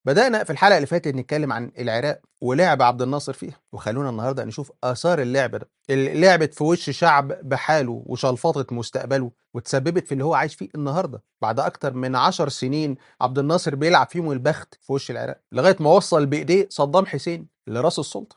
بدأنا في الحلقة اللي فاتت نتكلم عن العراق ولعب عبد الناصر فيها وخلونا النهارده نشوف آثار اللعب ده اللي لعبت في وش شعب بحاله وشلفطت مستقبله وتسببت في اللي هو عايش فيه النهارده بعد أكتر من عشر سنين عبد الناصر بيلعب فيهم البخت في وش العراق لغاية ما وصل بإيديه صدام حسين لراس السلطة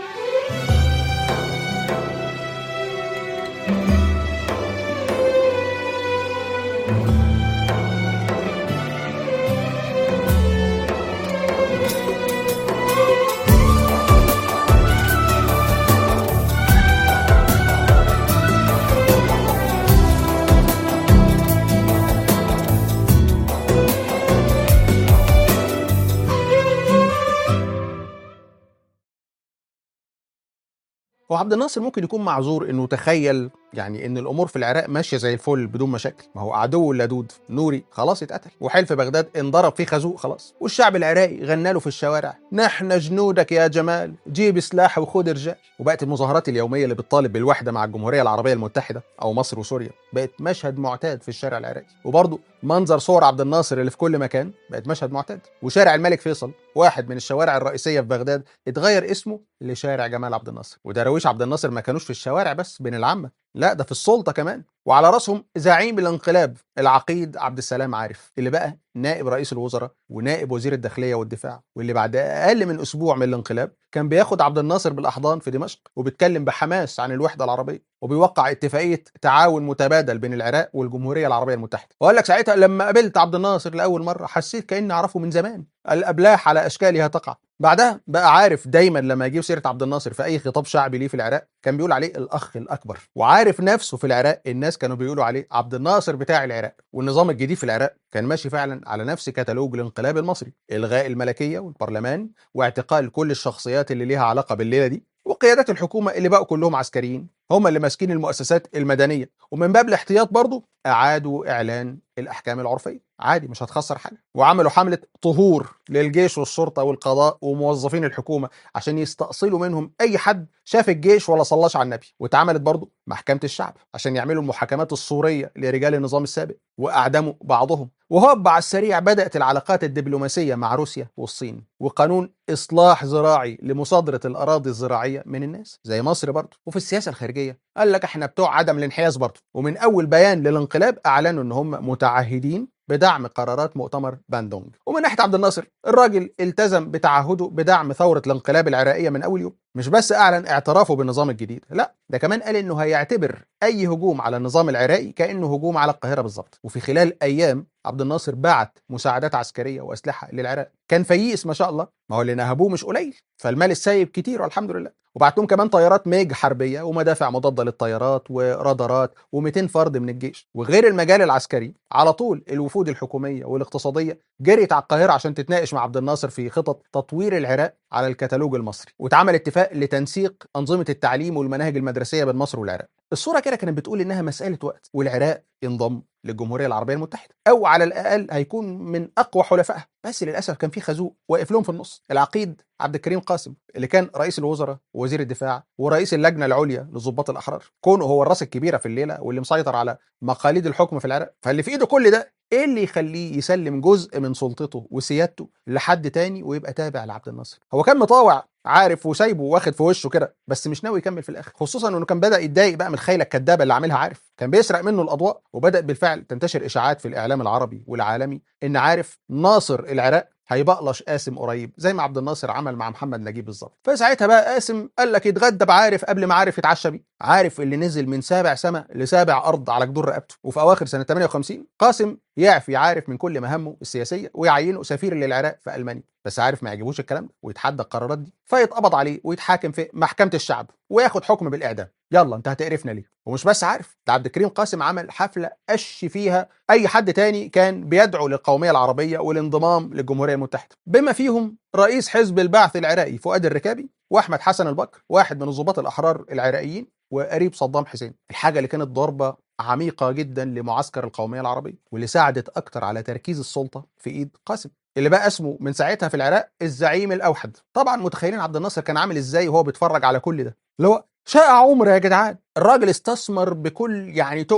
هو عبد الناصر ممكن يكون معذور انه تخيل يعني ان الامور في العراق ماشيه زي الفل بدون مشاكل ما هو عدو اللدود نوري خلاص اتقتل وحلف بغداد انضرب فيه خازوق خلاص والشعب العراقي غنى له في الشوارع نحن جنودك يا جمال جيب سلاح وخد رجال وبقت المظاهرات اليوميه اللي بتطالب بالوحده مع الجمهوريه العربيه المتحده او مصر وسوريا بقت مشهد معتاد في الشارع العراقي وبرضه منظر صور عبد الناصر اللي في كل مكان بقت مشهد معتاد وشارع الملك فيصل واحد من الشوارع الرئيسيه في بغداد اتغير اسمه لشارع جمال عبد الناصر ودراويش عبد الناصر ما كانوش في الشوارع بس بين العامه لا ده في السلطه كمان وعلى راسهم زعيم الانقلاب العقيد عبد السلام عارف اللي بقى نائب رئيس الوزراء ونائب وزير الداخليه والدفاع واللي بعد اقل من اسبوع من الانقلاب كان بياخد عبد الناصر بالاحضان في دمشق وبيتكلم بحماس عن الوحده العربيه وبيوقع اتفاقيه تعاون متبادل بين العراق والجمهوريه العربيه المتحده وقال لك ساعتها لما قابلت عبد الناصر لاول مره حسيت كاني اعرفه من زمان الابلاح على اشكالها تقع بعدها بقى عارف دايما لما يجيب سيره عبد الناصر في اي خطاب شعبي ليه في العراق كان بيقول عليه الاخ الاكبر وعارف نفسه في العراق الناس كانوا بيقولوا عليه عبد الناصر بتاع العراق والنظام الجديد في العراق كان ماشي فعلا على نفس كتالوج الانقلاب المصري الغاء الملكيه والبرلمان واعتقال كل الشخصيات اللي ليها علاقه بالليله دي وقيادات الحكومه اللي بقوا كلهم عسكريين هم اللي ماسكين المؤسسات المدنيه ومن باب الاحتياط برضه اعادوا اعلان الاحكام العرفيه عادي مش هتخسر حاجه وعملوا حمله طهور للجيش والشرطه والقضاء وموظفين الحكومه عشان يستأصلوا منهم اي حد شاف الجيش ولا صلاش على النبي واتعملت برضه محكمه الشعب عشان يعملوا المحاكمات الصوريه لرجال النظام السابق واعدموا بعضهم وهوب على السريع بدات العلاقات الدبلوماسيه مع روسيا والصين وقانون اصلاح زراعي لمصادره الاراضي الزراعيه من الناس زي مصر برضه وفي السياسه الخارجيه قال لك احنا بتوع عدم الانحياز برضه ومن اول بيان للانقلاب اعلنوا ان هم متعهدين بدعم قرارات مؤتمر باندونج ومن ناحيه عبد الناصر الراجل التزم بتعهده بدعم ثوره الانقلاب العراقيه من اول يوم مش بس اعلن اعترافه بالنظام الجديد لا ده كمان قال انه هيعتبر اي هجوم على النظام العراقي كانه هجوم على القاهره بالظبط وفي خلال ايام عبد الناصر بعت مساعدات عسكريه واسلحه للعراق كان فييس ما شاء الله ما هو اللي نهبوه مش قليل فالمال السايب كتير والحمد لله وبعت لهم كمان طيارات ميج حربيه ومدافع مضاده للطيارات ورادارات و200 فرد من الجيش وغير المجال العسكري على طول الوفود الحكوميه والاقتصاديه جريت على القاهره عشان تتناقش مع عبد الناصر في خطط تطوير العراق على الكتالوج المصري واتعمل اتفاق لتنسيق انظمه التعليم والمناهج المدرسيه بين مصر والعراق الصوره كده كانت بتقول انها مساله وقت والعراق ينضم للجمهوريه العربيه المتحده او على الاقل هيكون من اقوى حلفائها بس للاسف كان في خازوق واقف لهم في النص العقيد عبد الكريم قاسم اللي كان رئيس الوزراء ووزير الدفاع ورئيس اللجنه العليا للضباط الاحرار كونه هو الراس الكبيره في الليله واللي مسيطر على مقاليد الحكم في العراق فاللي في ايده كل ده ايه اللي يخليه يسلم جزء من سلطته وسيادته لحد تاني ويبقى تابع لعبد الناصر هو كان مطاوع عارف وسايبه واخد في وشه كده بس مش ناوي يكمل في الاخر خصوصا انه كان بدا يتضايق بقى من الخيله الكدابه اللي عاملها عارف كان بيسرق منه الاضواء وبدات بالفعل تنتشر اشاعات في الاعلام العربي والعالمي ان عارف ناصر العراق هيبقلش قاسم قريب زي ما عبد الناصر عمل مع محمد نجيب بالظبط فساعتها بقى قاسم قال لك يتغدى بعارف قبل ما عارف يتعشى بيه عارف اللي نزل من سابع سما لسابع ارض على جدور رقبته وفي اواخر سنه 58 قاسم يعفي عارف من كل مهامه السياسيه ويعينه سفير للعراق في المانيا بس عارف ما يعجبوش الكلام ده ويتحدى القرارات دي فيتقبض عليه ويتحاكم في محكمه الشعب وياخد حكم بالاعدام يلا انت هتقرفنا ليه ومش بس عارف ده عبد الكريم قاسم عمل حفله قش فيها اي حد تاني كان بيدعو للقوميه العربيه والانضمام للجمهوريه المتحده بما فيهم رئيس حزب البعث العراقي فؤاد الركابي واحمد حسن البكر واحد من الضباط الاحرار العراقيين وقريب صدام حسين الحاجه اللي كانت ضربه عميقه جدا لمعسكر القوميه العربيه واللي ساعدت اكتر على تركيز السلطه في ايد قاسم اللي بقى اسمه من ساعتها في العراق الزعيم الاوحد طبعا متخيلين عبد الناصر كان عامل ازاي وهو بيتفرج على كل ده اللي هو شاء عمر يا جدعان الراجل استثمر بكل يعني تقله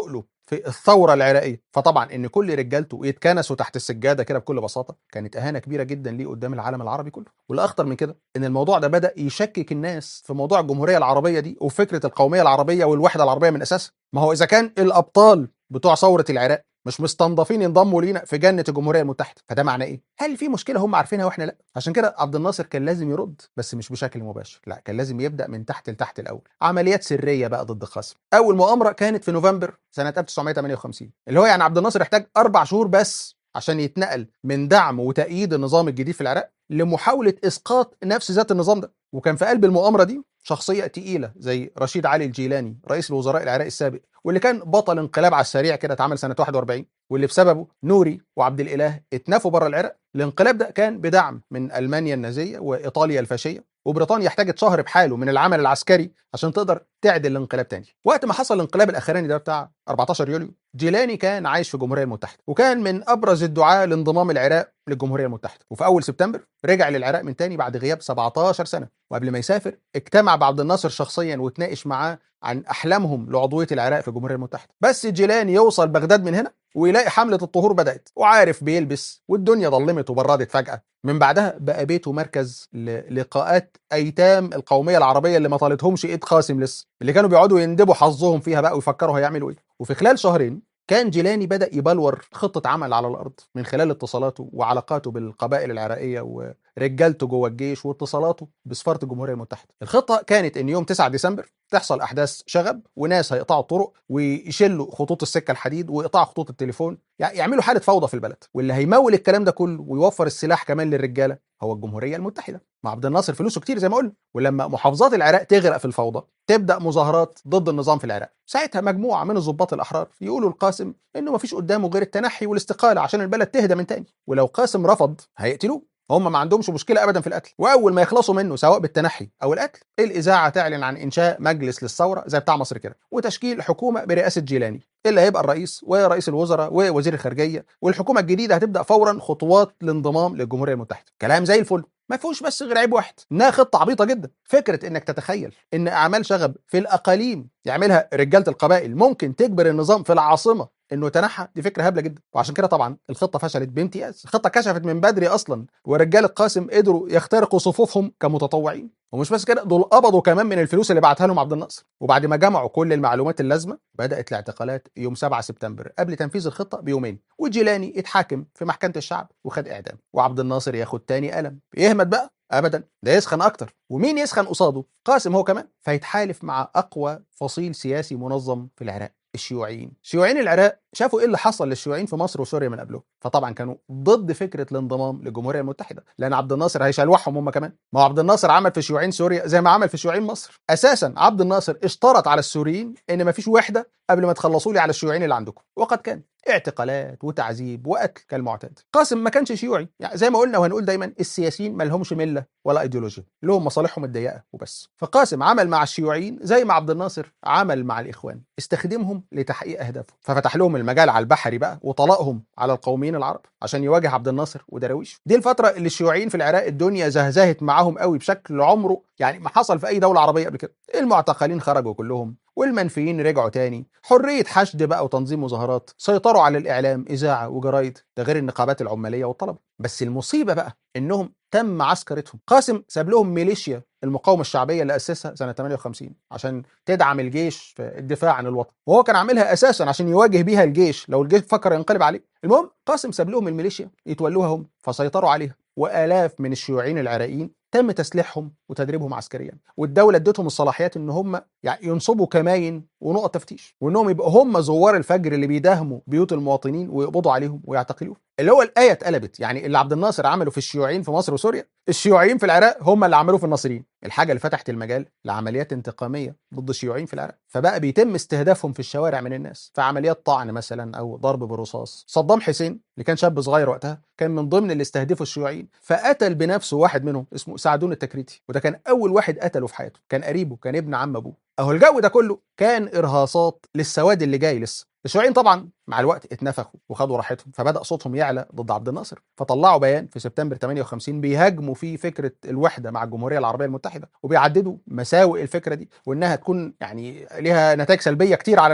في الثوره العراقيه فطبعا ان كل رجالته يتكنسوا تحت السجاده كده بكل بساطه كانت اهانه كبيره جدا ليه قدام العالم العربي كله والاخطر من كده ان الموضوع ده بدا يشكك الناس في موضوع الجمهوريه العربيه دي وفكره القوميه العربيه والوحده العربيه من اساسها ما هو اذا كان الابطال بتوع ثوره العراق مش مستنضفين ينضموا لينا في جنه الجمهوريه المتحده فده معناه ايه هل في مشكله هم عارفينها واحنا لا عشان كده عبد الناصر كان لازم يرد بس مش بشكل مباشر لا كان لازم يبدا من تحت لتحت الاول عمليات سريه بقى ضد قاسم اول مؤامره كانت في نوفمبر سنه 1958 اللي هو يعني عبد الناصر احتاج اربع شهور بس عشان يتنقل من دعم وتأييد النظام الجديد في العراق لمحاولة إسقاط نفس ذات النظام ده وكان في قلب المؤامرة دي شخصية تقيلة زي رشيد علي الجيلاني رئيس الوزراء العراقي السابق واللي كان بطل انقلاب على السريع كده اتعمل سنة 41 واللي بسببه نوري وعبد الإله اتنفوا بره العراق الانقلاب ده كان بدعم من ألمانيا النازية وإيطاليا الفاشية وبريطانيا احتاجت شهر بحاله من العمل العسكري عشان تقدر تعدل الانقلاب تاني وقت ما حصل الانقلاب الاخراني ده بتاع 14 يوليو جيلاني كان عايش في الجمهوريه المتحده وكان من ابرز الدعاة لانضمام العراق للجمهوريه المتحده وفي اول سبتمبر رجع للعراق من تاني بعد غياب 17 سنه وقبل ما يسافر اجتمع بعبد الناصر شخصيا وتناقش معاه عن احلامهم لعضويه العراق في الجمهوريه المتحده بس جيلاني يوصل بغداد من هنا ويلاقي حمله الطهور بدات وعارف بيلبس والدنيا ضلمت وبردت فجاه من بعدها بقى بيته مركز للقاءات ايتام القوميه العربيه اللي ما طالتهمش ايد قاسم لسه اللي كانوا بيقعدوا يندبوا حظهم فيها بقى ويفكروا هيعملوا ايه وفي خلال شهرين كان جيلاني بدأ يبلور خطة عمل على الأرض من خلال اتصالاته وعلاقاته بالقبائل العراقية ورجالته جوه الجيش واتصالاته بسفارة الجمهورية المتحدة. الخطة كانت إن يوم 9 ديسمبر تحصل أحداث شغب وناس هيقطعوا الطرق ويشلوا خطوط السكة الحديد ويقطعوا خطوط التليفون يعني يعملوا حالة فوضى في البلد واللي هيمول الكلام ده كله ويوفر السلاح كمان للرجالة هو الجمهورية المتحدة مع عبد الناصر فلوسه كتير زي ما قلنا ولما محافظات العراق تغرق في الفوضى تبدا مظاهرات ضد النظام في العراق ساعتها مجموعه من الضباط الاحرار يقولوا لقاسم انه مفيش قدامه غير التنحي والاستقاله عشان البلد تهدى من تاني ولو قاسم رفض هيقتلوه هم ما عندهمش مشكله ابدا في القتل واول ما يخلصوا منه سواء بالتنحي او القتل الاذاعه تعلن عن انشاء مجلس للثوره زي بتاع مصر كده وتشكيل حكومه برئاسه جيلاني اللي هيبقى الرئيس ورئيس الوزراء ووزير الخارجيه والحكومه الجديده هتبدا فورا خطوات الانضمام للجمهوريه المتحده كلام زي الفل ما فيهوش بس غير عيب واحد انها خطه عبيطه جدا فكره انك تتخيل ان اعمال شغب في الاقاليم يعملها رجاله القبائل ممكن تجبر النظام في العاصمه انه يتنحى دي فكره هبله جدا وعشان كده طبعا الخطه فشلت بامتياز الخطه كشفت من بدري اصلا ورجال القاسم قدروا يخترقوا صفوفهم كمتطوعين ومش بس كده دول قبضوا كمان من الفلوس اللي بعتها لهم عبد الناصر وبعد ما جمعوا كل المعلومات اللازمه بدات الاعتقالات يوم 7 سبتمبر قبل تنفيذ الخطه بيومين وجيلاني اتحاكم في محكمه الشعب وخد اعدام وعبد الناصر ياخد تاني قلم يهمد بقى ابدا ده يسخن اكتر ومين يسخن قصاده قاسم هو كمان فيتحالف مع اقوى فصيل سياسي منظم في العراق الشيوعيين شيوعيين العراق شافوا ايه اللي حصل للشيوعيين في مصر وسوريا من قبلهم فطبعا كانوا ضد فكره الانضمام للجمهوريه المتحده لان عبد الناصر هيشلوحهم هم كمان ما هو عبد الناصر عمل في شيوعيين سوريا زي ما عمل في شيوعيين مصر اساسا عبد الناصر اشترط على السوريين ان ما فيش وحده قبل ما تخلصوا لي على الشيوعيين اللي عندكم وقد كان اعتقالات وتعذيب وقتل كالمعتاد قاسم ما كانش شيوعي يعني زي ما قلنا وهنقول دايما السياسيين ما لهمش مله ولا ايديولوجيا لهم مصالحهم الضيقه وبس فقاسم عمل مع الشيوعيين زي ما عبد الناصر عمل مع الاخوان استخدمهم لتحقيق اهدافه ففتح لهم المجال على البحري بقى وطلقهم على القوميين العرب عشان يواجه عبد الناصر ودراويش دي الفتره اللي الشيوعيين في العراق الدنيا زهزهت معاهم قوي بشكل عمره يعني ما حصل في اي دوله عربيه قبل كده المعتقلين خرجوا كلهم والمنفيين رجعوا تاني حرية حشد بقى وتنظيم مظاهرات سيطروا على الإعلام إذاعة وجرايد ده غير النقابات العمالية والطلبة بس المصيبة بقى إنهم تم عسكرتهم قاسم ساب لهم ميليشيا المقاومة الشعبية اللي أسسها سنة 58 عشان تدعم الجيش في الدفاع عن الوطن وهو كان عاملها أساسا عشان يواجه بيها الجيش لو الجيش فكر ينقلب عليه المهم قاسم ساب لهم الميليشيا يتولوها هم فسيطروا عليها وآلاف من الشيوعيين العراقيين تم تسليحهم وتدريبهم عسكريا والدوله ادتهم الصلاحيات ان هم يعني ينصبوا كماين ونقط تفتيش وانهم يبقوا هم زوار الفجر اللي بيداهموا بيوت المواطنين ويقبضوا عليهم ويعتقلوهم اللي هو الايه اتقلبت يعني اللي عبد الناصر عمله في الشيوعيين في مصر وسوريا الشيوعيين في العراق هم اللي عملوه في الناصريين الحاجه اللي فتحت المجال لعمليات انتقاميه ضد الشيوعيين في العراق فبقى بيتم استهدافهم في الشوارع من الناس في عمليات طعن مثلا او ضرب بالرصاص صدام حسين اللي كان شاب صغير وقتها كان من ضمن اللي استهدفوا الشيوعيين فقتل بنفسه واحد منهم اسمه سعدون التكريتي وده كان اول واحد قتله في حياته كان قريبه كان ابن عم ابوه اهو الجو ده كله كان ارهاصات للسواد اللي جاي لسه الشيوعيين طبعا مع الوقت اتنفخوا وخدوا راحتهم فبدا صوتهم يعلى ضد عبد الناصر فطلعوا بيان في سبتمبر 58 بيهاجموا فيه فكره الوحده مع الجمهوريه العربيه المتحده وبيعددوا مساوئ الفكره دي وانها تكون يعني ليها نتائج سلبيه كتير على العراق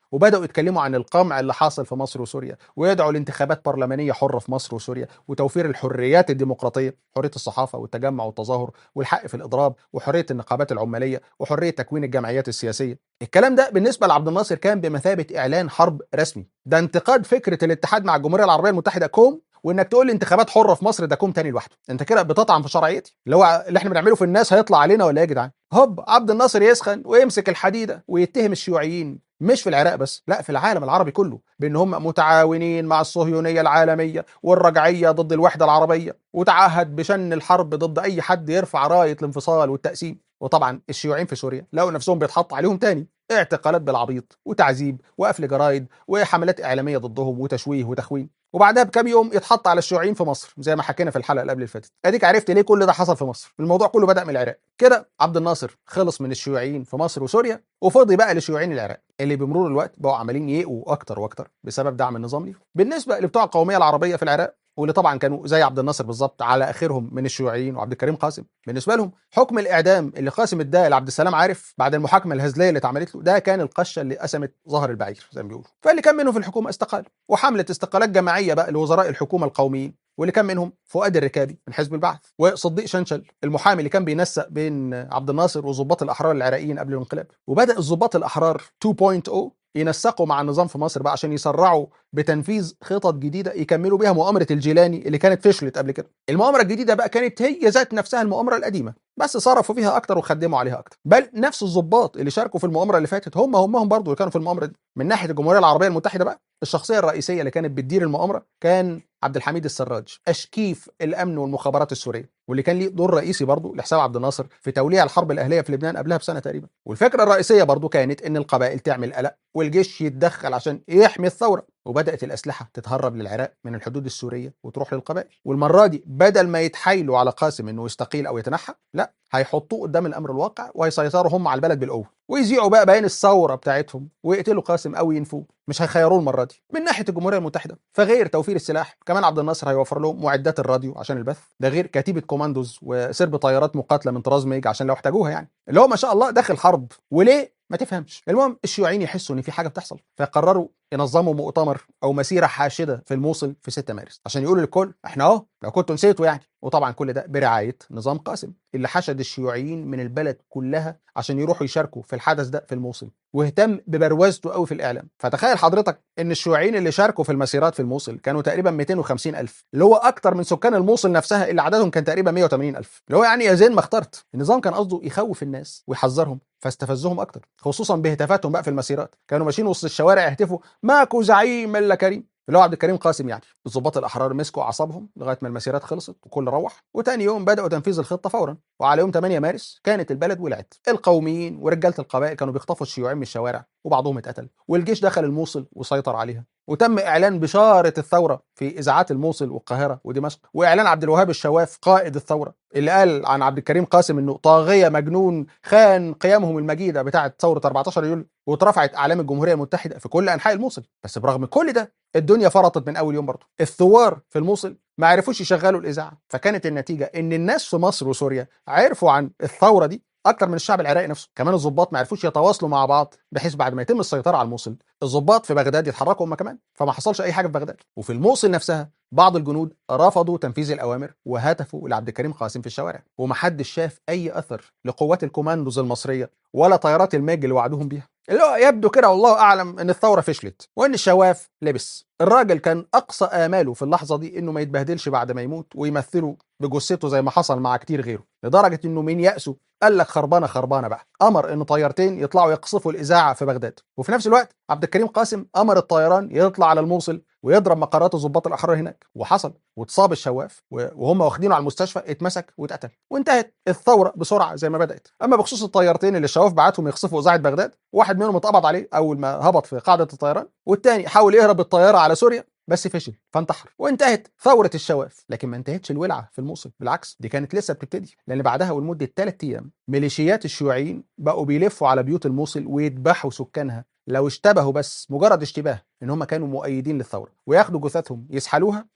وبداوا يتكلموا عن القمع اللي حاصل في مصر وسوريا ويدعوا لانتخابات برلمانيه حره في مصر وسوريا وتوفير الحريات الديمقراطيه حريه الصحافه والتجمع والتظاهر والحق في الاضراب وحريه النقابات العماليه وحريه تكوين الجمعيات السياسيه الكلام ده بالنسبه لعبد الناصر كان بمثابه اعلان حرب رسمي ده انتقاد فكره الاتحاد مع الجمهوريه العربيه المتحده كوم وانك تقول لي انتخابات حره في مصر ده كوم تاني لوحده انت كده بتطعن في شرعيتي اللي هو اللي احنا بنعمله في الناس هيطلع علينا ولا ايه يا جدعان هوب عبد الناصر يسخن ويمسك الحديده ويتهم الشيوعيين مش في العراق بس لا في العالم العربي كله بان هم متعاونين مع الصهيونيه العالميه والرجعيه ضد الوحده العربيه وتعهد بشن الحرب ضد اي حد يرفع رايه الانفصال والتقسيم وطبعا الشيوعيين في سوريا لقوا نفسهم بيتحط عليهم تاني اعتقالات بالعبيط وتعذيب وقفل جرايد وحملات اعلاميه ضدهم وتشويه وتخوين وبعدها بكام يوم يتحط على الشيوعيين في مصر زي ما حكينا في الحلقه اللي قبل اللي فاتت اديك عرفت ليه كل ده حصل في مصر الموضوع كله بدا من العراق كده عبد الناصر خلص من الشيوعيين في مصر وسوريا وفضي بقى لشيوعيين العراق اللي بمرور الوقت بقوا عمالين يقوا اكتر واكتر بسبب دعم النظام ليهم بالنسبه لبتوع القوميه العربيه في العراق واللي طبعا كانوا زي عبد الناصر بالظبط على اخرهم من الشيوعيين وعبد الكريم قاسم بالنسبه لهم حكم الاعدام اللي قاسم اداه لعبد السلام عارف بعد المحاكمه الهزليه اللي اتعملت له ده كان القشه اللي قسمت ظهر البعير زي ما بيقولوا فاللي كان منهم في الحكومه استقال وحمله استقالات جماعيه بقى لوزراء الحكومه القوميين واللي كان منهم فؤاد الركابي من حزب البعث وصديق شنشل المحامي اللي كان بينسق بين عبد الناصر وظباط الاحرار العراقيين قبل الانقلاب وبدا الظباط الاحرار 2.0 ينسقوا مع النظام في مصر بقى عشان يسرعوا بتنفيذ خطط جديده يكملوا بيها مؤامره الجيلاني اللي كانت فشلت قبل كده. المؤامره الجديده بقى كانت هي ذات نفسها المؤامره القديمه بس صرفوا فيها اكتر وخدموا عليها اكتر. بل نفس الضباط اللي شاركوا في المؤامره اللي فاتت هم هم هم برضه اللي كانوا في المؤامره دي. من ناحيه الجمهوريه العربيه المتحده بقى الشخصيه الرئيسيه اللي كانت بتدير المؤامره كان عبد الحميد السراج اشكيف الامن والمخابرات السوريه واللي كان ليه دور رئيسي برضه لحساب عبد الناصر في توليع الحرب الاهليه في لبنان قبلها بسنه تقريبا والفكره الرئيسيه برضه كانت ان القبائل تعمل قلق والجيش يتدخل عشان يحمي الثوره وبدات الاسلحه تتهرب للعراق من الحدود السوريه وتروح للقبائل والمره دي بدل ما يتحايلوا على قاسم انه يستقيل او يتنحى لا هيحطوه قدام الامر الواقع وهيسيطروا هم على البلد بالقوه ويذيعوا بقى بيان الثوره بتاعتهم ويقتلوا قاسم او ينفوه مش هيخيروه المره دي من ناحيه الجمهوريه المتحده فغير توفير السلاح كمان عبد الناصر هيوفر لهم معدات الراديو عشان البث ده غير كتيبه كوماندوز وسرب طيارات مقاتله من طراز ميج عشان لو احتاجوها يعني اللي هو ما شاء الله داخل حرب وليه ما تفهمش المهم الشيوعيين يحسوا ان في حاجه بتحصل فيقرروا ينظموا مؤتمر او مسيره حاشده في الموصل في 6 مارس عشان يقولوا للكل احنا اهو لو كنتوا نسيتوا يعني وطبعا كل ده برعايه نظام قاسم اللي حشد الشيوعيين من البلد كلها عشان يروحوا يشاركوا في الحدث ده في الموصل واهتم ببروزته قوي في الاعلام فتخيل حضرتك ان الشيوعيين اللي شاركوا في المسيرات في الموصل كانوا تقريبا 250 الف اللي هو اكتر من سكان الموصل نفسها اللي عددهم كان تقريبا 180 الف اللي هو يعني يا زين ما اخترت النظام كان قصده يخوف الناس ويحذرهم فاستفزهم اكتر خصوصا بهتافاتهم بقى في المسيرات كانوا ماشيين وسط الشوارع يهتفوا ماكو زعيم الا كريم اللي هو عبد الكريم قاسم يعني الضباط الاحرار مسكوا اعصابهم لغايه ما المسيرات خلصت وكل روح وتاني يوم بداوا تنفيذ الخطه فورا وعلى يوم 8 مارس كانت البلد ولعت القوميين ورجاله القبائل كانوا بيخطفوا الشيوعيين من الشوارع وبعضهم اتقتل والجيش دخل الموصل وسيطر عليها وتم اعلان بشاره الثوره في اذاعات الموصل والقاهره ودمشق واعلان عبد الوهاب الشواف قائد الثوره اللي قال عن عبد الكريم قاسم انه طاغيه مجنون خان قيامهم المجيده بتاعه ثوره 14 يوليو واترفعت اعلام الجمهوريه المتحده في كل انحاء الموصل بس برغم كل ده الدنيا فرطت من اول يوم برضه الثوار في الموصل ما عرفوش يشغلوا الاذاعه فكانت النتيجه ان الناس في مصر وسوريا عرفوا عن الثوره دي اكتر من الشعب العراقي نفسه كمان الضباط ما عرفوش يتواصلوا مع بعض بحيث بعد ما يتم السيطره على الموصل الضباط في بغداد يتحركوا هم كمان فما حصلش اي حاجه في بغداد وفي الموصل نفسها بعض الجنود رفضوا تنفيذ الاوامر وهتفوا لعبد الكريم قاسم في الشوارع ومحدش شاف اي اثر لقوات الكوماندوز المصريه ولا طيارات الماج اللي وعدوهم بيها اللي هو يبدو كده والله اعلم ان الثوره فشلت وان الشواف لبس الراجل كان اقصى اماله في اللحظه دي انه ما يتبهدلش بعد ما يموت ويمثله بجثته زي ما حصل مع كتير غيره لدرجه انه من يأسه قال لك خربانه خربانه بقى امر ان طيارتين يطلعوا يقصفوا الاذاعه في بغداد وفي نفس الوقت عبد الكريم قاسم امر الطيران يطلع على الموصل ويضرب مقرات الضباط الاحرار هناك وحصل واتصاب الشواف وهم واخدينه على المستشفى اتمسك واتقتل وانتهت الثوره بسرعه زي ما بدات اما بخصوص الطيارتين اللي الشواف بعتهم يقصفوا اذاعه بغداد واحد منهم اتقبض عليه اول ما هبط في قاعده الطيران والتاني حاول يهرب بالطياره على سوريا بس فشل فانتحر وانتهت ثوره الشواف لكن ما انتهتش الولعه في الموصل بالعكس دي كانت لسه بتبتدي لان بعدها ولمده ثلاث ايام ميليشيات الشيوعيين بقوا بيلفوا على بيوت الموصل ويذبحوا سكانها لو اشتبهوا بس مجرد اشتباه ان هم كانوا مؤيدين للثوره وياخدوا جثثهم يسحلوها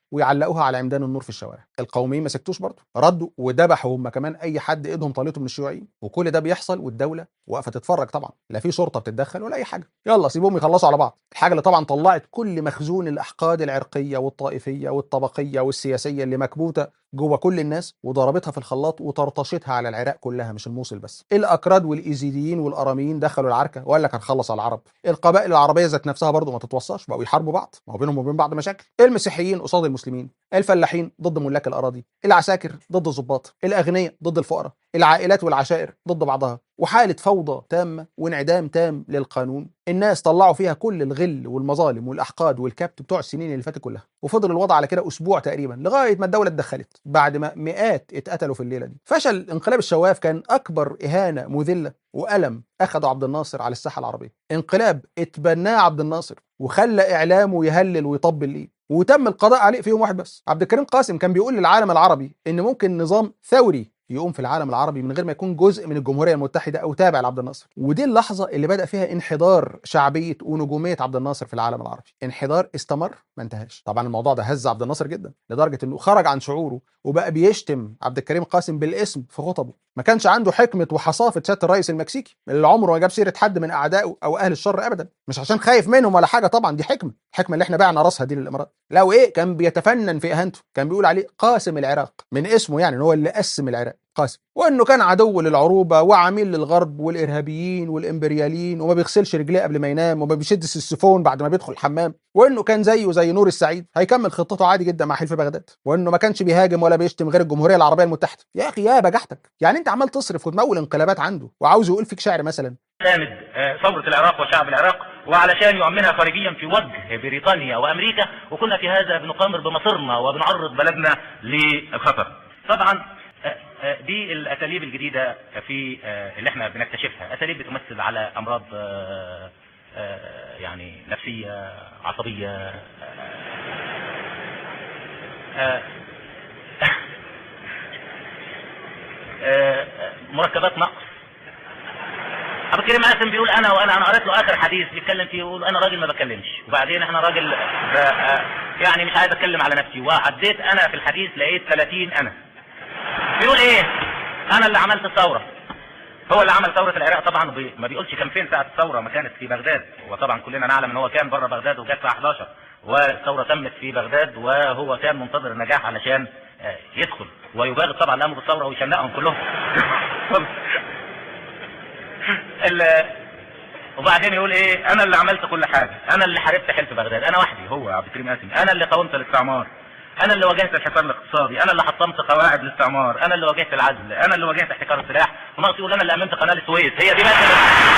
ويعلقوها على عمدان النور في الشوارع القوميين ما سكتوش برضه ردوا وذبحوا هم كمان اي حد ايدهم طالته من الشيوعيين وكل ده بيحصل والدوله واقفه تتفرج طبعا لا في شرطه بتتدخل ولا اي حاجه يلا سيبوهم يخلصوا على بعض الحاجه اللي طبعا طلعت كل مخزون الاحقاد العرقيه والطائفيه والطبقيه والسياسيه اللي مكبوته جوه كل الناس وضربتها في الخلاط وطرطشتها على العراق كلها مش الموصل بس الاكراد والايزيديين والاراميين دخلوا العركه وقال لك هنخلص على العرب القبائل العربيه ذات نفسها برضه ما تتوصاش بقوا يحاربوا بعض ما هو بينهم وبين بعض مشاكل المسيحيين قصاد المسلمين الفلاحين ضد ملاك الاراضي العساكر ضد الضباط الاغنياء ضد الفقراء العائلات والعشائر ضد بعضها وحاله فوضى تامه وانعدام تام للقانون الناس طلعوا فيها كل الغل والمظالم والاحقاد والكبت بتوع السنين اللي فاتت كلها وفضل الوضع على كده اسبوع تقريبا لغايه ما الدوله اتدخلت بعد ما مئات اتقتلوا في الليله دي فشل انقلاب الشواف كان اكبر اهانه مذله والم اخذه عبد الناصر على الساحه العربيه انقلاب اتبناه عبد الناصر وخلى اعلامه يهلل ويطبل ليه وتم القضاء عليه في يوم واحد بس عبد الكريم قاسم كان بيقول للعالم العربي ان ممكن نظام ثوري يقوم في العالم العربي من غير ما يكون جزء من الجمهوريه المتحده او تابع لعبد الناصر ودي اللحظه اللي بدا فيها انحدار شعبيه ونجوميه عبد الناصر في العالم العربي انحدار استمر ما انتهاش طبعا الموضوع ده هز عبد الناصر جدا لدرجه انه خرج عن شعوره وبقى بيشتم عبد الكريم قاسم بالاسم في خطبه ما كانش عنده حكمه وحصافه سياده الرئيس المكسيكي اللي عمره ما جاب سيره حد من اعدائه او اهل الشر ابدا مش عشان خايف منهم ولا حاجه طبعا دي حكمه الحكمه اللي احنا بعنا راسها دي للامارات لا وايه كان بيتفنن في اهانته كان بيقول عليه قاسم العراق من اسمه يعني ان هو اللي قسم العراق قاسم وانه كان عدو للعروبه وعميل للغرب والارهابيين والامبرياليين وما بيغسلش رجليه قبل ما ينام وما بيشدش السيفون بعد ما بيدخل الحمام وانه كان زيه زي نور السعيد هيكمل خطته عادي جدا مع حلف بغداد وانه ما كانش بيهاجم ولا بيشتم غير الجمهوريه العربيه المتحده يا اخي يا بجحتك يعني انت عمال تصرف وتمول انقلابات عنده وعاوز يقول فيك شعر مثلا ساند ثورة العراق وشعب العراق وعلشان يؤمنها خارجيا في وجه بريطانيا وامريكا وكنا في هذا بنقامر بمصيرنا وبنعرض بلدنا للخطر. طبعا دي الاساليب الجديده في اللي احنا بنكتشفها، اساليب بتمثل على امراض يعني نفسيه عصبيه مركبات نقص ابو كريم قاسم بيقول انا وانا انا قريت له اخر حديث بيتكلم فيه يقول انا راجل ما بتكلمش وبعدين احنا راجل يعني مش عايز اتكلم على نفسي وعديت انا في الحديث لقيت 30 انا بيقول ايه انا اللي عملت الثوره هو اللي عمل ثوره العراق طبعا بي ما بيقولش كان فين ساعه الثوره ما كانت في بغداد وطبعا كلنا نعلم ان هو كان بره بغداد وجت الساعه 11 والثوره تمت في بغداد وهو كان منتظر النجاح علشان يدخل ويبالغ طبعا الامر بالثوره ويشنقهم كلهم وبعدين يقول ايه انا اللي عملت كل حاجه انا اللي حاربت حلف بغداد انا وحدي هو عبد الكريم قاسم انا اللي قاومت الاستعمار انا اللي واجهت الحصار الاقتصادي انا اللي حطمت قواعد الاستعمار انا اللي واجهت العزل انا اللي واجهت احتكار السلاح وناقص يقول انا اللي امنت قناه السويس هي دي بس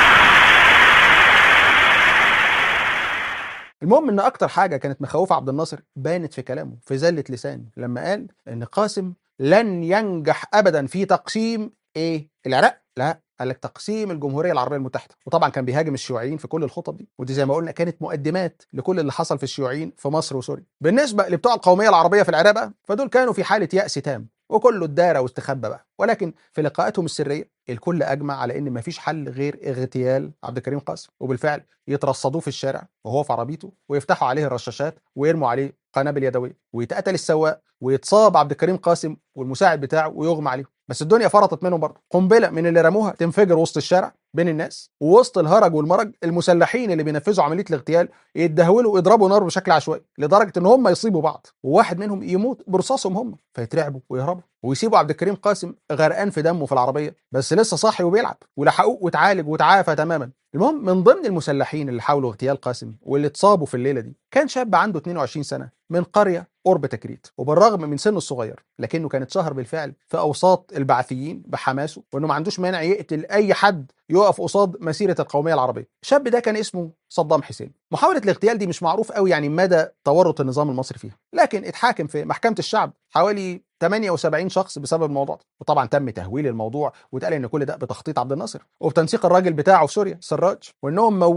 المهم ان اكتر حاجه كانت مخوفه عبد الناصر بانت في كلامه في زله لسان لما قال ان قاسم لن ينجح ابدا في تقسيم ايه العراق لا قال لك تقسيم الجمهوريه العربيه المتحده وطبعا كان بيهاجم الشيوعيين في كل الخطب دي ودي زي ما قلنا كانت مقدمات لكل اللي حصل في الشيوعيين في مصر وسوريا بالنسبه لبتوع القوميه العربيه في العراق بقى فدول كانوا في حاله ياس تام وكله ادارى واستخبى بقى ولكن في لقاءاتهم السريه الكل اجمع على ان مفيش حل غير اغتيال عبد الكريم قاسم وبالفعل يترصدوه في الشارع وهو في عربيته ويفتحوا عليه الرشاشات ويرموا عليه قنابل يدويه ويتقتل السواق ويتصاب عبد الكريم قاسم والمساعد بتاعه ويغمى عليهم بس الدنيا فرطت منهم برضه قنبله من اللي رموها تنفجر وسط الشارع بين الناس ووسط الهرج والمرج المسلحين اللي بينفذوا عمليه الاغتيال يتدهولوا ويضربوا نار بشكل عشوائي لدرجه ان هم يصيبوا بعض وواحد منهم يموت برصاصهم هم فيترعبوا ويهربوا ويسيبوا عبد الكريم قاسم غرقان في دمه في العربيه بس لسه صاحي وبيلعب ولحقوه واتعالج وتعافى تماما المهم من ضمن المسلحين اللي حاولوا اغتيال قاسم واللي اتصابوا في الليله دي كان شاب عنده 22 سنه من قريه قرب تكريت وبالرغم من سنه الصغير لكنه كان اتشهر بالفعل في اوساط البعثيين بحماسه وانه ما عندوش مانع يقتل اي حد يقف قصاد مسيره القوميه العربيه الشاب ده كان اسمه صدام حسين محاوله الاغتيال دي مش معروف قوي يعني مدى تورط النظام المصري فيها لكن اتحاكم في محكمه الشعب حوالي 78 شخص بسبب الموضوع ده وطبعا تم تهويل الموضوع واتقال ان كل ده بتخطيط عبد الناصر وبتنسيق الراجل بتاعه في سوريا سراج وانهم مولوا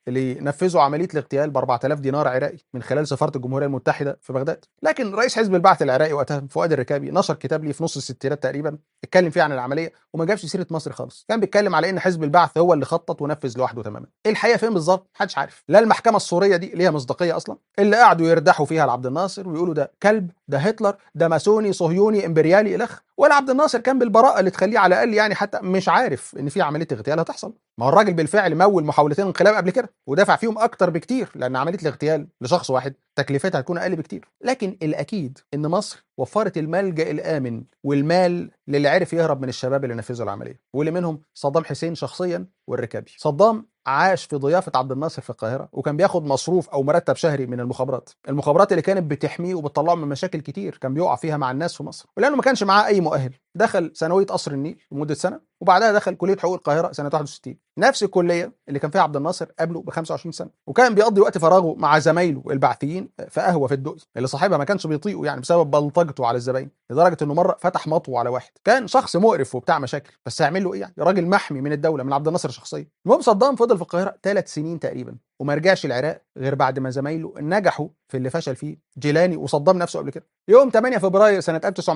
اللي نفذوا عمليه الاغتيال ب 4000 دينار عراقي من خلال سفاره الجمهوريه المتحده في بغداد لكن رئيس حزب البعث العراقي وقتها فؤاد الركابي نشر كتاب ليه في نص الستينات تقريبا اتكلم فيه عن العمليه وما جابش سيره مصر خالص كان بيتكلم على ان حزب البعث هو اللي خطط ونفذ لوحده تماما ايه الحقيقه فين بالظبط محدش عارف لا المحكمه السوريه دي ليها مصداقيه اصلا اللي قعدوا يردحوا فيها لعبد الناصر ويقولوا ده كلب ده هتلر ده ماسوني صهيوني امبريالي الخ ولا عبد الناصر كان بالبراءه اللي تخليه على الاقل يعني حتى مش عارف ان في عمليه اغتيال هتحصل ما هو الراجل بالفعل مول محاولتين انقلاب قبل كده ودفع فيهم اكتر بكتير لان عمليه الاغتيال لشخص واحد تكلفتها هتكون اقل بكتير لكن الاكيد ان مصر وفرت الملجا الامن والمال للي عرف يهرب من الشباب اللي نفذوا العمليه واللي منهم صدام حسين شخصيا والركابي صدام عاش في ضيافه عبد الناصر في القاهره وكان بياخد مصروف او مرتب شهري من المخابرات المخابرات اللي كانت بتحميه وبتطلعه من مشاكل كتير كان بيقع فيها مع الناس في مصر ولانه ما كانش معاه اي مؤهل دخل ثانويه قصر النيل لمده سنه وبعدها دخل كليه حقوق القاهره سنه 61 نفس الكليه اللي كان فيها عبد الناصر قبله ب 25 سنه وكان بيقضي وقت فراغه مع زمايله البعثيين في قهوه في الدقي اللي صاحبها ما كانش بيطيقه يعني بسبب بلطجته على الزباين لدرجه انه مره فتح مطوه على واحد كان شخص مقرف وبتاع مشاكل بس هيعمل له ايه يعني راجل محمي من الدوله من عبد الناصر شخصيا المهم صدام فضل في القاهره ثلاث سنين تقريبا وما رجعش العراق غير بعد ما زمايله نجحوا في اللي فشل فيه جيلاني وصدام نفسه قبل كده يوم 8 فبراير سنه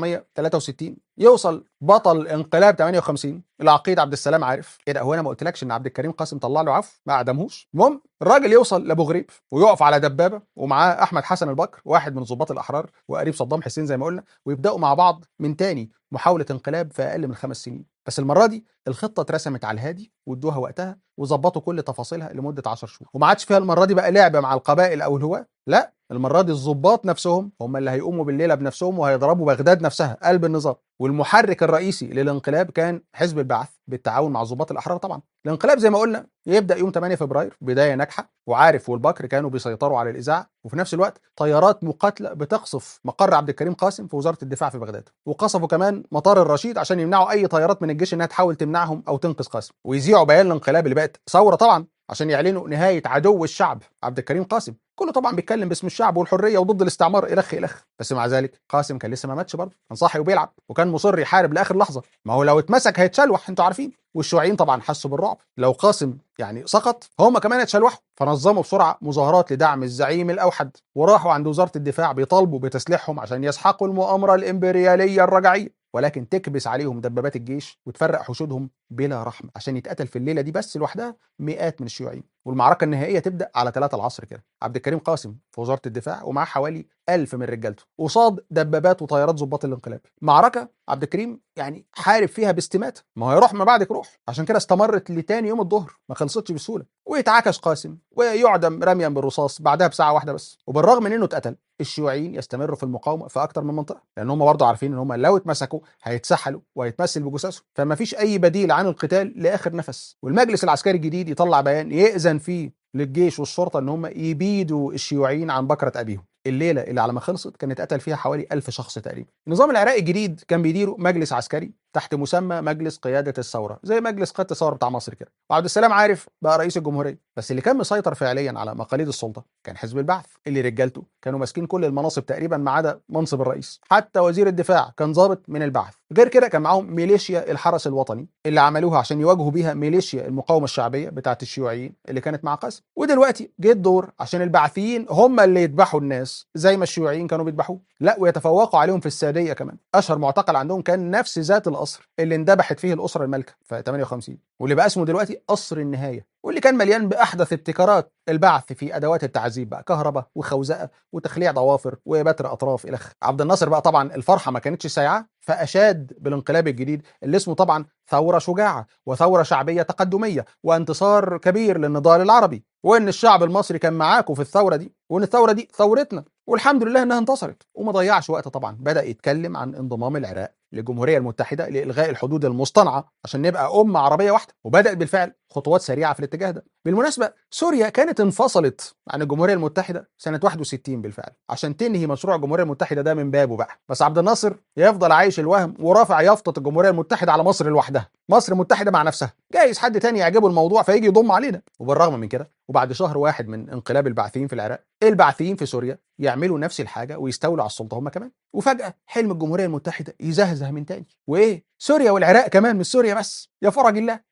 1963 يوصل بطل انقلاب 58 العقيد عبد السلام عارف ايه ده هو انا ما قلتلكش ان عبد الكريم قاسم طلع له عفو ما اعدمهوش المهم الراجل يوصل لابو غريب ويقف على دبابه ومعاه احمد حسن البكر واحد من ضباط الاحرار وقريب صدام حسين زي ما قلنا ويبداوا مع بعض من تاني محاوله انقلاب في اقل من خمس سنين بس المره دي الخطه اترسمت على الهادي وادوها وقتها وظبطوا كل تفاصيلها لمده 10 شهور وما عادش فيها المره دي بقى لعبه مع القبائل او الهواه لا المره دي الضباط نفسهم هم اللي هيقوموا بالليله بنفسهم وهيضربوا بغداد نفسها قلب النظام والمحرك الرئيسي للانقلاب كان حزب البعث بالتعاون مع ضباط الاحرار طبعا الانقلاب زي ما قلنا يبدا يوم 8 فبراير بدايه ناجحه وعارف والبكر كانوا بيسيطروا على الاذاعه وفي نفس الوقت طيارات مقاتله بتقصف مقر عبد الكريم قاسم في وزاره الدفاع في بغداد وقصفوا كمان مطار الرشيد عشان يمنعوا اي طيارات من الجيش انها تحاول تمنعهم او تنقذ قاسم ويذيعوا بيان الانقلاب اللي بقت ثوره طبعا عشان يعلنوا نهايه عدو الشعب عبد الكريم قاسم كله طبعا بيتكلم باسم الشعب والحريه وضد الاستعمار الخ الخ بس مع ذلك قاسم كان لسه ما ماتش برضه كان صاحي وبيلعب وكان مصر يحارب لاخر لحظه ما هو لو اتمسك هيتشلوح انتوا عارفين والشيوعيين طبعا حسوا بالرعب لو قاسم يعني سقط هم كمان اتشلوحوا فنظموا بسرعه مظاهرات لدعم الزعيم الاوحد وراحوا عند وزاره الدفاع بيطالبوا بتسليحهم عشان يسحقوا المؤامره الامبرياليه الرجعيه ولكن تكبس عليهم دبابات الجيش وتفرق حشودهم بلا رحمه عشان يتقتل في الليله دي بس لوحدها مئات من الشيوعيين والمعركه النهائيه تبدا على 3 العصر كده عبد الكريم قاسم في وزاره الدفاع ومعاه حوالي ألف من رجالته قصاد دبابات وطيارات ضباط الانقلاب معركه عبد الكريم يعني حارب فيها باستماته ما هو يروح ما بعدك روح عشان كده استمرت لتاني يوم الظهر ما خلصتش بسهوله ويتعكش قاسم ويعدم رميا بالرصاص بعدها بساعه واحده بس وبالرغم من انه اتقتل الشيوعيين يستمروا في المقاومه في اكتر من منطقه لان هم برضه عارفين ان هم لو اتمسكوا هيتسحلوا وهيتمثل بجثثهم فما فيش اي بديل عن القتال لاخر نفس والمجلس العسكري الجديد يطلع بيان ياذن فيه للجيش والشرطه ان هم يبيدوا الشيوعيين عن بكره ابيهم الليله اللي على ما خلصت كانت قتل فيها حوالي ألف شخص تقريبا النظام العراقي الجديد كان بيديره مجلس عسكري تحت مسمى مجلس قياده الثوره زي مجلس قياده الثوره بتاع مصر كده وعبد السلام عارف بقى رئيس الجمهوريه بس اللي كان مسيطر فعليا على مقاليد السلطه كان حزب البعث اللي رجالته كانوا ماسكين كل المناصب تقريبا ما عدا منصب الرئيس حتى وزير الدفاع كان ضابط من البعث غير كده كان معاهم ميليشيا الحرس الوطني اللي عملوها عشان يواجهوا بيها ميليشيا المقاومه الشعبيه بتاعه الشيوعيين اللي كانت مع قاسم ودلوقتي جه الدور عشان البعثيين هم اللي يذبحوا الناس زي ما الشيوعيين كانوا بيذبحوه لا ويتفوقوا عليهم في الساديه كمان اشهر معتقل عندهم كان نفس ذات القصر اللي اندبحت فيه الاسره المالكه في 58 واللي بقى اسمه دلوقتي قصر النهايه واللي كان مليان باحدث ابتكارات البعث في ادوات التعذيب بقى كهرباء وخوزقه وتخليع ضوافر وبتر اطراف الخ عبد الناصر بقى طبعا الفرحه ما كانتش سايعه فاشاد بالانقلاب الجديد اللي اسمه طبعا ثوره شجاعه وثوره شعبيه تقدميه وانتصار كبير للنضال العربي وان الشعب المصري كان معاكم في الثوره دي وان الثوره دي ثورتنا والحمد لله انها انتصرت وما ضيعش وقت طبعا بدا يتكلم عن انضمام العراق للجمهوريه المتحده لالغاء الحدود المصطنعه عشان نبقى امه عربيه واحده وبدات بالفعل خطوات سريعه في الاتجاه ده بالمناسبه سوريا كانت انفصلت عن الجمهوريه المتحده سنه 61 بالفعل عشان تنهي مشروع الجمهوريه المتحده ده من بابه بقى بس عبد الناصر يفضل عايش الوهم ورافع يافطه الجمهوريه المتحده على مصر لوحدها مصر متحده مع نفسها جايز حد تاني يعجبه الموضوع فيجي يضم علينا وبالرغم من كده وبعد شهر واحد من انقلاب البعثيين في العراق البعثيين في سوريا يعملوا نفس الحاجه ويستولوا على السلطه هم كمان وفجاه حلم الجمهوريه المتحده يزهزه من تاني وايه سوريا والعراق كمان مش سوريا بس يا فرج الله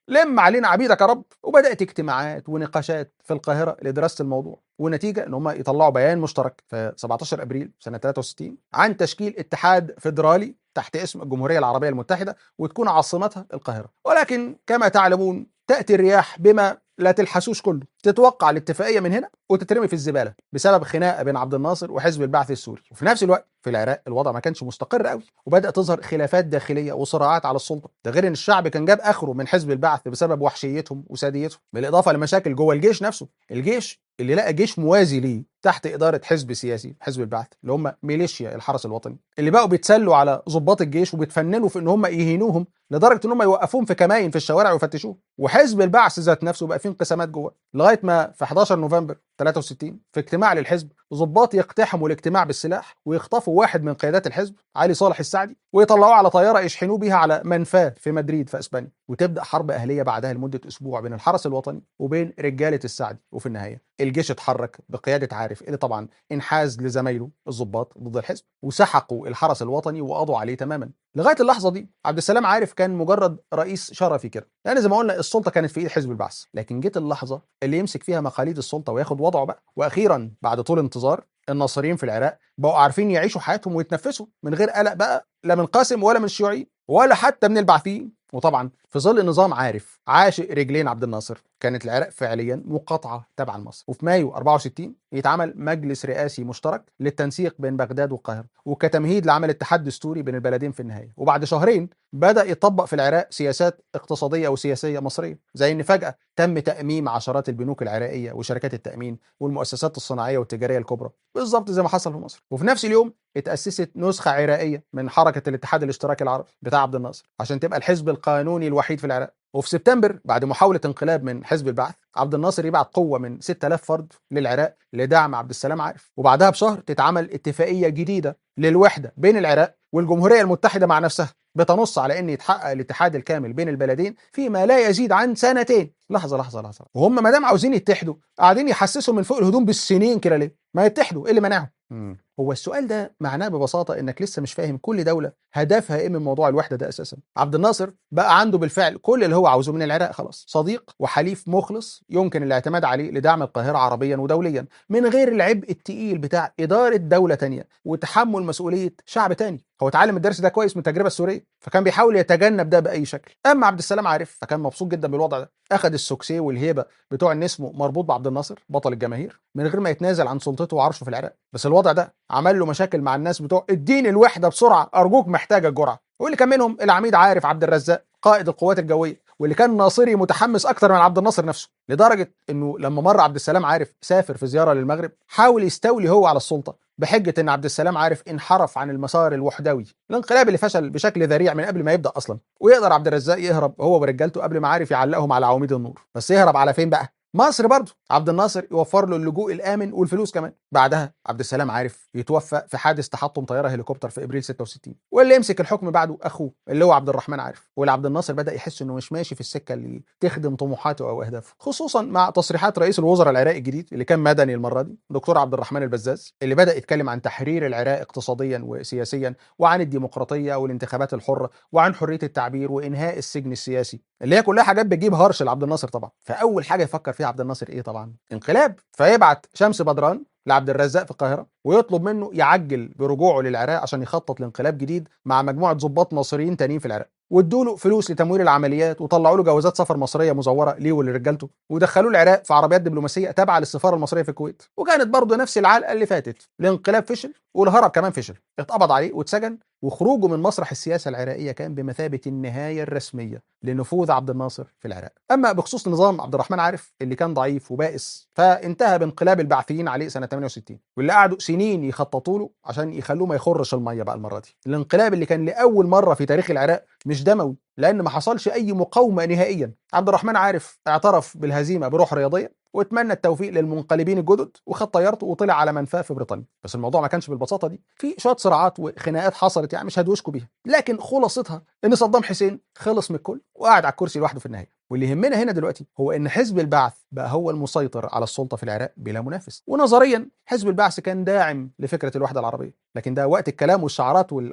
لم علينا عبيدك يا رب وبدات اجتماعات ونقاشات في القاهره لدراسه الموضوع والنتيجه ان هم يطلعوا بيان مشترك في 17 ابريل سنه 63 عن تشكيل اتحاد فيدرالي تحت اسم الجمهوريه العربيه المتحده وتكون عاصمتها القاهره ولكن كما تعلمون تاتي الرياح بما لا تلحسوش كله تتوقع الاتفاقيه من هنا وتترمي في الزباله بسبب خناقه بين عبد الناصر وحزب البعث السوري وفي نفس الوقت في العراق الوضع ما كانش مستقر قوي وبدا تظهر خلافات داخليه وصراعات على السلطه ده غير ان الشعب كان جاب اخره من حزب البعث بسبب وحشيتهم وساديتهم بالاضافه لمشاكل جوه الجيش نفسه الجيش اللي لقى جيش موازي ليه تحت اداره حزب سياسي حزب البعث اللي هم ميليشيا الحرس الوطني اللي بقوا بيتسلوا على ضباط الجيش وبيتفننوا في ان هم يهينوهم لدرجه ان هم يوقفوهم في كماين في الشوارع ويفتشوهم وحزب البعث ذات نفسه بقى فيه انقسامات جوه لغايه ما في 11 نوفمبر 63 في اجتماع للحزب ضباط يقتحموا الاجتماع بالسلاح ويخطفوا واحد من قيادات الحزب علي صالح السعدي ويطلعوه على طياره يشحنوه بيها على منفاه في مدريد في اسبانيا وتبدا حرب اهليه بعدها لمده اسبوع بين الحرس الوطني وبين رجاله السعدي وفي النهايه الجيش اتحرك بقياده عارف اللي طبعا انحاز لزمايله الضباط ضد الحزب وسحقوا الحرس الوطني وقضوا عليه تماما لغايه اللحظه دي عبد السلام عارف كان مجرد رئيس شرفي كده يعني زي ما قلنا السلطه كانت في ايد حزب البعث لكن جت اللحظه اللي يمسك فيها مقاليد السلطه وياخد وضعه بقى واخيرا بعد طول انتظار الناصريين في العراق بقوا عارفين يعيشوا حياتهم ويتنفسوا من غير قلق بقى لا من قاسم ولا من الشيوعيين ولا حتى من البعثيين وطبعا في ظل نظام عارف عاشق رجلين عبد الناصر كانت العراق فعليا مقاطعه تبعا لمصر وفي مايو 64 يتعمل مجلس رئاسي مشترك للتنسيق بين بغداد والقاهره وكتمهيد لعمل اتحاد دستوري بين البلدين في النهايه وبعد شهرين بدا يطبق في العراق سياسات اقتصاديه وسياسيه مصريه زي ان فجاه تم تاميم عشرات البنوك العراقيه وشركات التامين والمؤسسات الصناعيه والتجاريه الكبرى بالظبط زي ما حصل في مصر وفي نفس اليوم اتاسست نسخه عراقيه من حركه الاتحاد الاشتراكي العربي بتاع عبد الناصر عشان تبقى الحزب القانوني الوحيد في العراق وفي سبتمبر بعد محاولة انقلاب من حزب البعث عبد الناصر يبعت قوة من 6000 فرد للعراق لدعم عبد السلام عارف وبعدها بشهر تتعمل اتفاقية جديدة للوحدة بين العراق والجمهورية المتحدة مع نفسها بتنص على ان يتحقق الاتحاد الكامل بين البلدين فيما لا يزيد عن سنتين لحظه لحظه لحظه وهم ما دام عاوزين يتحدوا قاعدين يحسسوا من فوق الهدوم بالسنين كده ليه ما يتحدوا ايه اللي منعهم هو السؤال ده معناه ببساطه انك لسه مش فاهم كل دوله هدفها ايه من موضوع الوحده ده اساسا عبد الناصر بقى عنده بالفعل كل اللي هو عاوزه من العراق خلاص صديق وحليف مخلص يمكن الاعتماد عليه لدعم القاهره عربيا ودوليا من غير العبء التقيل بتاع اداره دوله تانية وتحمل مسؤوليه شعب تاني هو اتعلم الدرس ده كويس من التجربه السوريه فكان بيحاول يتجنب ده باي شكل اما عبد السلام عارف فكان مبسوط جدا بالوضع ده اخذ السوكسي والهيبه بتوع ان اسمه مربوط بعبد الناصر بطل الجماهير من غير ما يتنازل عن سلطته وعرشه في العراق بس الوضع ده عمل له مشاكل مع الناس بتوع اديني الوحده بسرعه ارجوك محتاجه الجرعه واللي كان منهم العميد عارف عبد الرزاق قائد القوات الجويه واللي كان ناصري متحمس اكتر من عبد الناصر نفسه لدرجه انه لما مر عبد السلام عارف سافر في زياره للمغرب حاول يستولي هو على السلطه بحجه ان عبد السلام عارف انحرف عن المسار الوحدوي الانقلاب اللي فشل بشكل ذريع من قبل ما يبدا اصلا ويقدر عبد الرزاق يهرب هو ورجالته قبل ما عارف يعلقهم على عواميد النور بس يهرب على فين بقى مصر برضه عبد الناصر يوفر له اللجوء الامن والفلوس كمان بعدها عبد السلام عارف يتوفى في حادث تحطم طياره هليكوبتر في ابريل 66 واللي يمسك الحكم بعده اخوه اللي هو عبد الرحمن عارف واللي عبد الناصر بدا يحس انه مش ماشي في السكه اللي تخدم طموحاته او اهدافه خصوصا مع تصريحات رئيس الوزراء العراقي الجديد اللي كان مدني المره دي دكتور عبد الرحمن البزاز اللي بدا يتكلم عن تحرير العراق اقتصاديا وسياسيا وعن الديمقراطيه والانتخابات الحره وعن حريه التعبير وانهاء السجن السياسي اللي هي كلها حاجات بتجيب هرش لعبد الناصر طبعا فاول حاجه يفكر فيها عبد الناصر ايه طبعا انقلاب فيبعت شمس بدران لعبد الرزاق في القاهره ويطلب منه يعجل برجوعه للعراق عشان يخطط لانقلاب جديد مع مجموعه ضباط ناصريين تانيين في العراق وادوا له فلوس لتمويل العمليات وطلعوا له جوازات سفر مصريه مزوره ليه ولرجالته ودخلوه العراق في عربيات دبلوماسيه تابعه للسفاره المصريه في الكويت وكانت برضه نفس العلقه اللي فاتت الانقلاب فشل والهرب كمان فشل اتقبض عليه واتسجن وخروجه من مسرح السياسه العراقيه كان بمثابه النهايه الرسميه لنفوذ عبد الناصر في العراق اما بخصوص نظام عبد الرحمن عارف اللي كان ضعيف وبائس فانتهى بانقلاب البعثيين عليه سنه 68 واللي قعدوا سنين يخططوا له عشان يخلوه ما يخرش الميه بقى المره دي الانقلاب اللي كان لاول مره في تاريخ العراق مش دموي لان ما حصلش اي مقاومه نهائيا عبد الرحمن عارف اعترف بالهزيمه بروح رياضيه واتمنى التوفيق للمنقلبين الجدد وخد طيارته وطلع على منفاه في بريطانيا بس الموضوع ما كانش بالبساطه دي في شويه صراعات وخناقات حصلت يعني مش هدوشكوا بيها لكن خلاصتها ان صدام حسين خلص من الكل وقعد على الكرسي لوحده في النهايه واللي يهمنا هنا دلوقتي هو ان حزب البعث بقى هو المسيطر على السلطه في العراق بلا منافس ونظريا حزب البعث كان داعم لفكره الوحده العربيه لكن ده وقت الكلام والشعارات والاحلام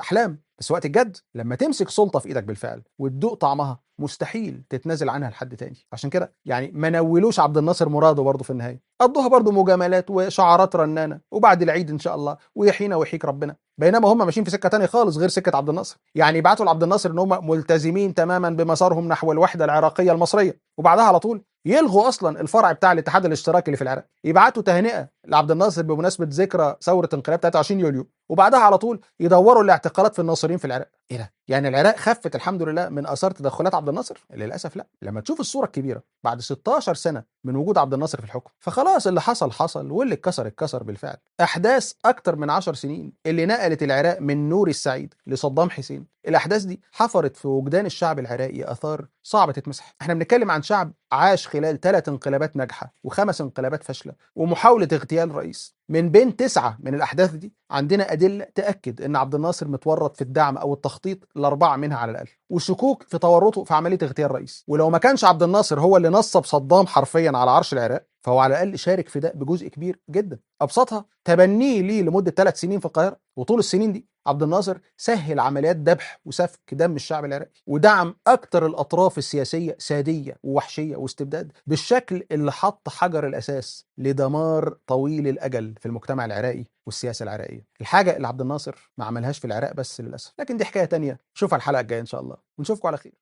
بس وقت الجد لما تمسك سلطه في ايدك بالفعل وتدوق طعمها مستحيل تتنازل عنها لحد تاني عشان كده يعني ما نولوش عبد الناصر مراده برضه في النهايه قضوها برضه مجاملات وشعارات رنانه وبعد العيد ان شاء الله ويحيينا ويحييك ربنا بينما هم ماشيين في سكه تانية خالص غير سكه عبد الناصر يعني يبعتوا لعبد الناصر ان هم ملتزمين تماما بمسارهم نحو الوحده العراقيه المصريه وبعدها على طول يلغوا اصلا الفرع بتاع الاتحاد الاشتراكي اللي في العراق يبعتوا تهنئه لعبد الناصر بمناسبه ذكرى ثوره انقلاب 23 يوليو وبعدها على طول يدوروا الاعتقالات في الناصرين في العراق ايه ده يعني العراق خفت الحمد لله من اثار تدخلات عبد الناصر للاسف لا لما تشوف الصوره الكبيره بعد 16 سنه من وجود عبد الناصر في الحكم فخلاص اللي حصل حصل واللي اتكسر اتكسر بالفعل احداث اكتر من 10 سنين اللي نقلت العراق من نور السعيد لصدام حسين الاحداث دي حفرت في وجدان الشعب العراقي اثار صعبه تتمسح احنا بنتكلم عن شعب عاش خلال ثلاث انقلابات ناجحه وخمس انقلابات فاشله ومحاوله اغتيال رئيس من بين تسعه من الاحداث دي عندنا ادله تاكد ان عبد الناصر متورط في الدعم او التخطيط لاربعه منها على الاقل وشكوك في تورطه في عمليه اغتيال رئيس ولو ما كانش عبد الناصر هو اللي نصب صدام حرفيا على عرش العراق فهو على الاقل شارك في ده بجزء كبير جدا ابسطها تبنيه ليه لمده ثلاث سنين في القاهره وطول السنين دي عبد الناصر سهل عمليات ذبح وسفك دم الشعب العراقي ودعم اكثر الاطراف السياسيه ساديه ووحشيه واستبداد بالشكل اللي حط حجر الاساس لدمار طويل الاجل في المجتمع العراقي والسياسه العراقيه الحاجه اللي عبد الناصر ما عملهاش في العراق بس للاسف لكن دي حكايه تانية شوفها الحلقه الجايه ان شاء الله ونشوفكم على خير